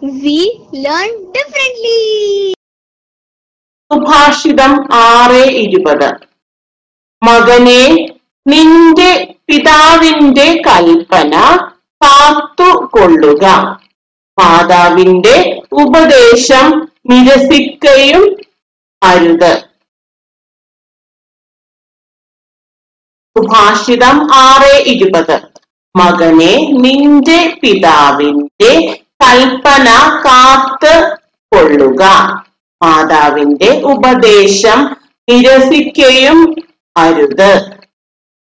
we learn differently. സുഭാഷിതം ആറ് ഇരുപത് മകനെ നിന്റെ പിതാവിന്റെ കൽപ്പന കാത്തുകൊള്ളുക മാതാവിന്റെ ഉപദേശം നിരസിക്കുകയും അരുത് സുഭാഷിതം ആറ് ഇരുപത് മകനെ നിന്റെ പിതാവിന്റെ കൽപ്പന കാത്ത് കൊള്ളുക മാതാവിന്റെ ഉപദേശം നിരസിക്കുകയും അരുത്